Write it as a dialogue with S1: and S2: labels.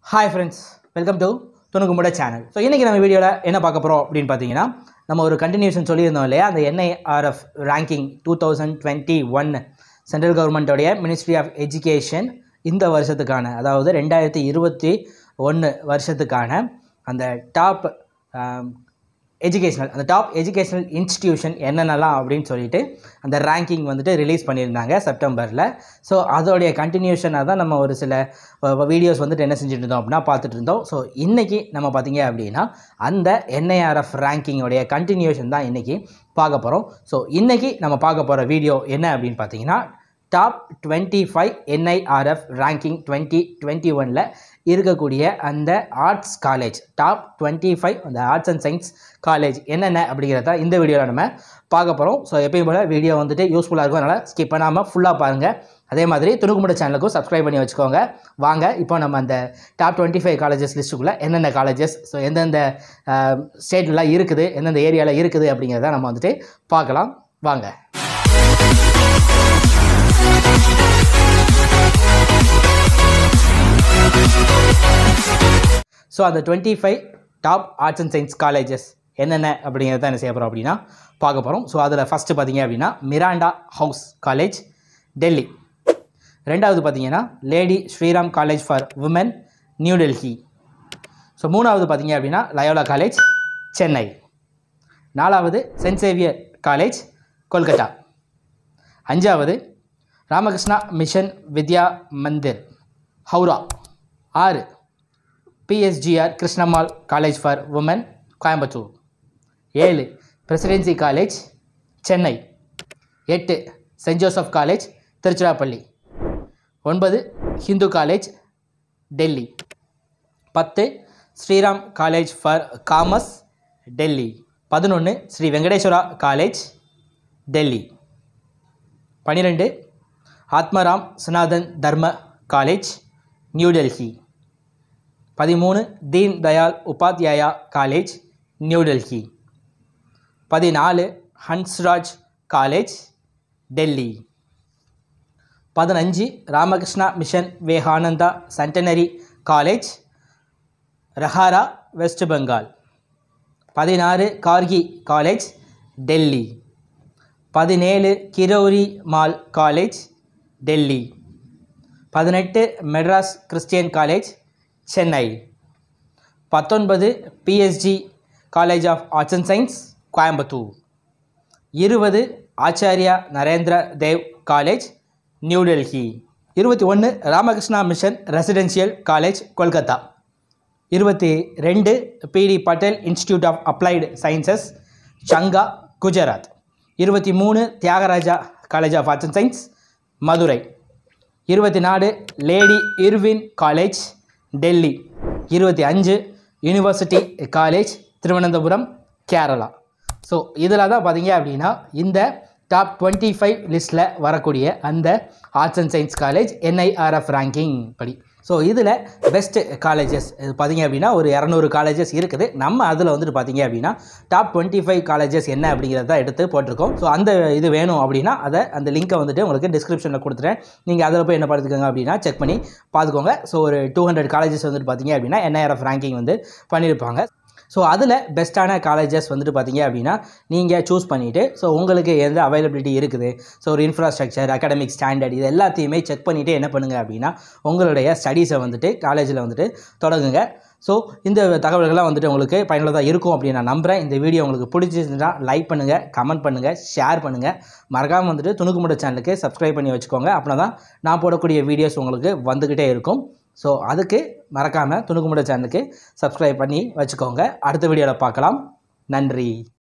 S1: hi friends welcome to துணுக்குமுட channel so இன்றைக்கி நம்ம வீடியோவில் என்ன பார்க்க போகிறோம் அப்படின்னு பார்த்தீங்கன்னா நம்ம ஒரு கண்டினியூஷன் சொல்லியிருந்தோம் இல்லையா அந்த NIRF ranking two thousand twenty one central கவர்மெண்ட்டோடைய மினிஸ்ட்ரி ஆஃப் எஜுகேஷன் இந்த வருஷத்துக்கான அதாவது ரெண்டாயிரத்தி இருபத்தி ஒன்று வருஷத்துக்கான அந்த டாப் எஜுகேஷனல் அந்த டாப் எஜுகேஷனல் இன்ஸ்டிடியூஷன் என்னென்னலாம் அப்படின்னு சொல்லிட்டு அந்த ரேங்கிங் வந்துட்டு ரிலீஸ் பண்ணியிருந்தாங்க செப்டம்பரில் ஸோ அதோடைய கண்டினியூஷனாக தான் நம்ம ஒரு சில வீடியோஸ் வந்துட்டு என்ன செஞ்சுட்டு இருந்தோம் அப்படின்னா பார்த்துட்டு இருந்தோம் ஸோ இன்றைக்கி நம்ம பார்த்தீங்க அப்படின்னா அந்த என்ஐஆர்எஃப் ரேங்கிங்கோடைய கண்டினியூஷன் தான் இன்றைக்கி பார்க்க போகிறோம் ஸோ இன்றைக்கி நம்ம பார்க்க போகிற வீடியோ என்ன அப்படின்னு பார்த்தீங்கன்னா top twenty five NIRF ranking twenty twenty ஒனில் இருக்கக்கூடிய அந்த arts college top twenty five அந்த ஆர்ட்ஸ் அண்ட் சயின்ஸ் காலேஜ் என்னென்ன அப்படிங்கிறத இந்த வீடியோவில் நம்ம பார்க்க போகிறோம் ஸோ எப்பயும் போல் வீடியோ வந்துட்டு யூஸ்ஃபுல்லாக இருக்கும் அதனால் ஸ்கிப் பண்ணாமல் ஃபுல்லாக பாருங்கள் அதே மாதிரி துணுக்குமுட சேனலுக்கும் சப்ஸ்கிரைப் பண்ணி வச்சுக்கோங்க வாங்க இப்போ நம்ம அந்த டாப் டுவெண்ட்டி ஃபைவ் காலேஜஸ் லிஸ்ட்டுக்குள்ளே எந்தெந்த காலேஜஸ் ஸோ எந்தெந்த ஸ்டேட்லாம் இருக்குது எந்தெந்த ஏரியாவில் இருக்குது அப்படிங்கிறத நம்ம வந்துட்டு பார்க்கலாம் வாங்க ஸோ அந்த twenty five top arts and science colleges என்னென்ன அப்படிங்கிறத என்ன செய்ய போகிறோம் அப்படின்னா பார்க்க போகிறோம் ஸோ அதில் ஃபஸ்ட்டு பார்த்தீங்க அப்படின்னா மிராண்டா ஹவுஸ் காலேஜ் டெல்லி ரெண்டாவது பார்த்தீங்கன்னா lady Shriram college for women new Delhi so மூணாவது பார்த்தீங்க அப்படின்னா லயோலா காலேஜ் சென்னை நாலாவது சென்ட் சேவியர் காலேஜ் கொல்கட்டா அஞ்சாவது ராமகிருஷ்ணா மிஷன் வித்யா மந்திர் ஹவுரா ஆறு PSGR Krishnammal college for women Coimbatore ஏழு பிரசிடென்சி காலேஜ் சென்னை எட்டு சென்ட் ஜோசப் காலேஜ் திருச்சிராப்பள்ளி ஒன்பது ஹிந்து காலேஜ் டெல்லி பத்து Shriram college for commerce Delhi பதினொன்று ஸ்ரீ வெங்கடேஸ்வரா காலேஜ் டெல்லி பன்னிரெண்டு ஆத்மராம் சனாதன் தர்ம காலேஜ் நியூ டெல்லி பதிமூணு தீன் தயாள் உபாத்யாயா காலேஜ் நியூ டெல்லி பதினாலு ஹன்ஸ்ராஜ் காலேஜ் டெல்லி பதினஞ்சு Ramakrishna mission Vivekananda centenary college Rahara West Bengal பதினாறு கார்கி காலேஜ் டெல்லி பதினேழு கிரௌரி மால் காலேஜ் டெல்லி பதினெட்டு மெட்ராஸ் கிறிஸ்டியன் காலேஜ் சென்னை பத்தொன்பது PSG college of arts and science Coimbatore இருபது ஆச்சாரியா நரேந்திர தேவ் காலேஜ் நியூ டெல்லி இருபத்தி ஒன்று Ramakrishna mission residential college Kolkata இருபத்தி ரெண்டு P D Patel institute of applied sciences Changa Gujarat இருபத்தி மூணு Thiagaraja college of arts and science Madurai இருபத்தி நாலு லேடி இர்வின் காலேஜ் டெல்லி இருபத்தி அஞ்சு university college Thiruvananthapuram Kerala so இதில் தான் பார்த்தீங்க அப்படின்னா இந்த டாப் டுவெண்ட்டி ஃபைவ் லிஸ்ட்டில் வரக்கூடிய அந்த arts and science college NIRF ranking படி ஸோ இதில் பெஸ்ட்டு காலேஜஸ் இது பார்த்தீங்க அப்படின்னா ஒரு இரநூறு காலேஜஸ் இருக்குது நம்ம அதில் வந்துட்டு பார்த்தீங்க அப்படின்னா டாப் டுவெண்ட்டி ஃபைவ் காலேஜஸ் என்ன அப்படிங்கிறத எடுத்து போட்டிருக்கோம் ஸோ அந்த இது வேணும் அப்படின்னா அதை அந்த லிங்க்கை வந்துட்டு உங்களுக்கு டிஸ்கிரிப்ஷனில் கொடுத்துட்டேன் நீங்கள் அதில் போய் என்ன பார்த்துக்கோங்க அப்படின்னா செக் பண்ணி பார்த்துக்கோங்க ஸோ ஒரு டூ ஹண்ட்ரட் காலேஜஸ் வந்துட்டு பார்த்தீங்க அப்படின்னா என்ஐஆர்எஃப் ரேங்கிங் வந்து பண்ணியிருப்பாங்க ஸோ அதில் பெஸ்ட்டான காலேஜஸ் வந்துட்டு பார்த்தீங்க அப்படின்னா நீங்கள் சூஸ் பண்ணிவிட்டு ஸோ உங்களுக்கு எந்த அவைலபிலிட்டி இருக்குது ஸோ ஒரு இன்ஃப்ராஸ்ட்ரக்சர் அகாடமிக் ஸ்டாண்டர்ட் இது எல்லாத்தையுமே செக் பண்ணிவிட்டு என்ன பண்ணுங்கள் அப்படின்னா உங்களுடைய ஸ்டடீஸை வந்துட்டு காலேஜில் வந்துட்டு தொடங்குங்க ஸோ இந்த தகவல்கள்லாம் வந்துட்டு உங்களுக்கு பயனுள்ளதாக இருக்கும் அப்படின்னு நான் நம்புகிறேன் இந்த வீடியோ உங்களுக்கு பிடிச்சிருந்துச்சுன்னா லைக் பண்ணுங்கள் கமெண்ட் பண்ணுங்கள் ஷேர் பண்ணுங்கள் மறக்காமல் வந்துட்டு துணுக்குமுட சேனலுக்கு சப்ஸ்கிரைப் பண்ணி வச்சுக்கோங்க அப்படின்னா தான் நான் போடக்கூடிய வீடியோஸ் உங்களுக்கு வந்துக்கிட்டே இருக்கும் ஸோ அதுக்கு மறக்காமல் துணுக்குமுட சேனலுக்கு சப்ஸ்கிரைப் பண்ணி வச்சுக்கோங்க அடுத்த வீடியோவில் பார்க்கலாம் நன்றி